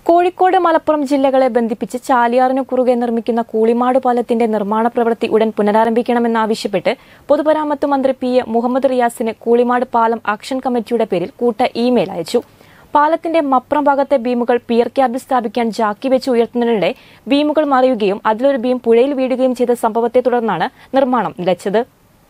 കോഴിക്കോട് മലപ്പുറം ജില്ലകളെ ബന്ധിപ്പിച്ച് ചാലിയാറിനു കുറുകെ നിർമ്മിക്കുന്ന കൂളിമാട് പാലത്തിന്റെ നിർമ്മാണ പ്രവൃത്തി ഉടൻ പുനരാരംഭിക്കണമെന്നാവശ്യപ്പെട്ട് പൊതുമരാമത്ത് മന്ത്രി പി എ മുഹമ്മദ് റിയാസിന് കൂളിമാട് പാലം ആക്ഷൻ കമ്മിറ്റിയുടെ പേരിൽ കൂട്ട ഇമെയിൽ അയച്ചു പാലത്തിന്റെ മപ്രം ഭാഗത്തെ ബീമുകൾ പിയർ ക്യാബിൽ സ്ഥാപിക്കാൻ ജാക്കി വെച്ച് ഉയർത്തുന്നതിനിടെ ബീമുകൾ മറിയുകയും അതിലൊരു ബീം പുഴയിൽ വീഴുകയും ചെയ്ത സംഭവത്തെ തുടർന്നാണ് നിർമ്മാണം നിലച്ചത്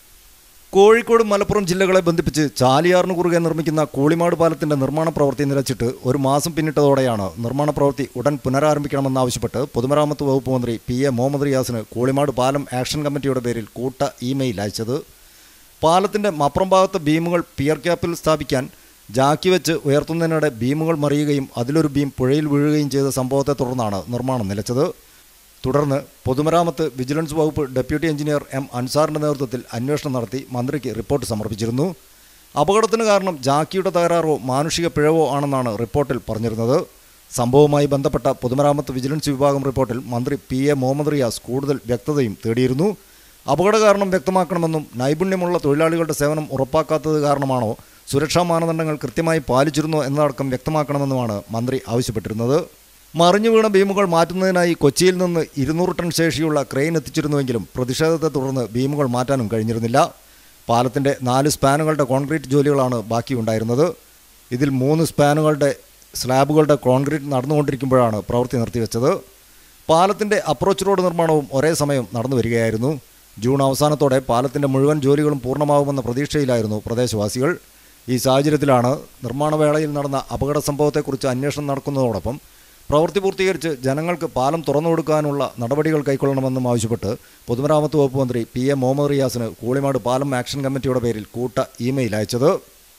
കോഴിക്കോട് മലപ്പുറം ജില്ലകളെ ബന്ധിപ്പിച്ച് ചാലിയാറിന് കുറുകെ നിർമ്മിക്കുന്ന കൂളിമാട് പാലത്തിന്റെ നിർമ്മാണ പ്രവൃത്തി നിലച്ചിട്ട് ഒരു മാസം പിന്നിട്ടതോടെയാണ് നിർമ്മാണ പ്രവൃത്തി ഉടൻ പുനരാരംഭിക്കണമെന്നാവശ്യപ്പെട്ട് പൊതുമരാമത്ത് വകുപ്പ് മന്ത്രി പി എ മുഹമ്മദ് റിയാസിന് കൂളിമാട് പാലം ആക്ഷൻ കമ്മിറ്റിയുടെ പേരിൽ കൂട്ട ഇമെയിൽ അയച്ചത് പാലത്തിന്റെ മപ്രം ഭാഗത്ത് ബീമുകൾ പിയർ ക്യാപ്പിൽ സ്ഥാപിക്കാൻ ജാക്കി വെച്ച് ഉയർത്തുന്നതിനിടെ ബീമുകൾ മറിയുകയും അതിലൊരു ബീം പുഴയിൽ വീഴുകയും ചെയ്ത സംഭവത്തെ തുടർന്നാണ് നിർമ്മാണം നിലച്ചത് തുടർന്ന് പൊതുമരാമത്ത് വിജിലൻസ് വകുപ്പ് ഡെപ്യൂട്ടി എഞ്ചിനീയർ എം അൻസാറിന്റെ നേതൃത്വത്തിൽ അന്വേഷണം നടത്തി മന്ത്രിക്ക് റിപ്പോർട്ട് സമർപ്പിച്ചിരുന്നു അപകടത്തിന് കാരണം ജാക്കിയുടെ തകരാറോ മാനുഷിക പിഴവോ ആണെന്നാണ് റിപ്പോർട്ടിൽ പറഞ്ഞിരുന്നത് സംഭവവുമായി ബന്ധപ്പെട്ട പൊതുമരാമത്ത് വിജിലൻസ് വിഭാഗം റിപ്പോർട്ടിൽ മന്ത്രി പി എ മുഹമ്മദ് റിയാസ് കൂടുതൽ വ്യക്തതയും തേടിയിരുന്നു അപകട കാരണം വ്യക്തമാക്കണമെന്നും നൈപുണ്യമുള്ള തൊഴിലാളികളുടെ സേവനം ഉറപ്പാക്കാത്തത് കാരണമാണോ സുരക്ഷാ മാനദണ്ഡങ്ങൾ കൃത്യമായി പാലിച്ചിരുന്നോ എന്നതടക്കം വ്യക്തമാക്കണമെന്നുമാണ് മന്ത്രി ആവശ്യപ്പെട്ടിരുന്നത് മറിഞ്ഞു വീണ ബീമുകൾ മാറ്റുന്നതിനായി കൊച്ചിയിൽ നിന്ന് ഇരുന്നൂറ് ടൺ ശേഷിയുള്ള ക്രെയിൻ എത്തിച്ചിരുന്നുവെങ്കിലും പ്രതിഷേധത്തെ തുടർന്ന് ബീമുകൾ മാറ്റാനും കഴിഞ്ഞിരുന്നില്ല പാലത്തിൻ്റെ നാല് സ്പാനുകളുടെ കോൺക്രീറ്റ് ജോലികളാണ് ബാക്കിയുണ്ടായിരുന്നത് ഇതിൽ മൂന്ന് സ്പാനുകളുടെ സ്ലാബുകളുടെ കോൺക്രീറ്റ് നടന്നുകൊണ്ടിരിക്കുമ്പോഴാണ് പ്രവൃത്തി നിർത്തിവെച്ചത് പാലത്തിൻ്റെ അപ്രോച്ച് റോഡ് നിർമ്മാണവും ഒരേ സമയം നടന്നു വരികയായിരുന്നു ജൂൺ അവസാനത്തോടെ പാലത്തിൻ്റെ മുഴുവൻ ജോലികളും പൂർണ്ണമാകുമെന്ന പ്രതീക്ഷയിലായിരുന്നു പ്രദേശവാസികൾ ഈ സാഹചര്യത്തിലാണ് നിർമ്മാണവേളയിൽ നടന്ന അപകട സംഭവത്തെക്കുറിച്ച് അന്വേഷണം നടക്കുന്നതോടൊപ്പം പ്രവൃത്തി പൂർത്തീകരിച്ച് ജനങ്ങൾക്ക് പാലം തുറന്നു കൊടുക്കാനുള്ള നടപടികൾ കൈക്കൊള്ളണമെന്നും ആവശ്യപ്പെട്ട് പൊതുമരാമത്ത് വകുപ്പ് മന്ത്രി പി എ മുഹമ്മദ് റിയാസിന് കൂളിമാട് പാലം ആക്ഷൻ കമ്മിറ്റിയുടെ പേരിൽ കൂട്ട ഇമെയിൽ അയച്ചത്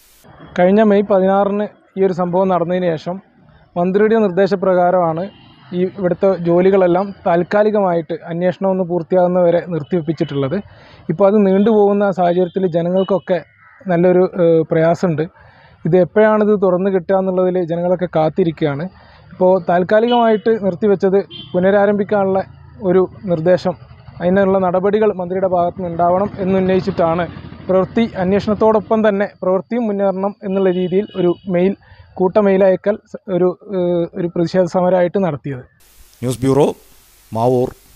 കഴിഞ്ഞ മെയ് പതിനാറിന് ഈ ഒരു സംഭവം നടന്നതിന് ശേഷം മന്ത്രിയുടെ നിർദ്ദേശപ്രകാരമാണ് ഈ ഇവിടുത്തെ ജോലികളെല്ലാം താൽക്കാലികമായിട്ട് അന്വേഷണം ഒന്ന് പൂർത്തിയാകുന്നവരെ നിർത്തിവെപ്പിച്ചിട്ടുള്ളത് ഇപ്പോൾ അത് നീണ്ടുപോകുന്ന സാഹചര്യത്തിൽ ജനങ്ങൾക്കൊക്കെ നല്ലൊരു ഏഹ്, പ്രയാസമുണ്ട് ഇത് എപ്പോഴാണ് ഇത് തുറന്നു കിട്ടുക എന്നുള്ളതിൽ ജനങ്ങളൊക്കെ കാത്തിരിക്കുകയാണ് ഇപ്പോൾ താൽക്കാലികമായിട്ട് നിർത്തിവെച്ചത് പുനരാരംഭിക്കാനുള്ള ഒരു നിർദ്ദേശം അതിനുള്ള നടപടികൾ മന്ത്രിയുടെ ഭാഗത്തു നിന്ന് ഉണ്ടാവണം എന്നുന്നയിച്ചിട്ടാണ് പ്രവൃത്തി അന്വേഷണത്തോടൊപ്പം തന്നെ പ്രവൃത്തിയും മുന്നേറണം എന്നുള്ള രീതിയിൽ ഒരു മെയിൽ കൂട്ട മെയിൽ അയക്കൽ സ- ഒരു ഏഹ്, ഒരു പ്രതിഷേധ സമരമായിട്ട് നടത്തിയത് ന്യൂസ് ബ്യൂറോ മാവൂർ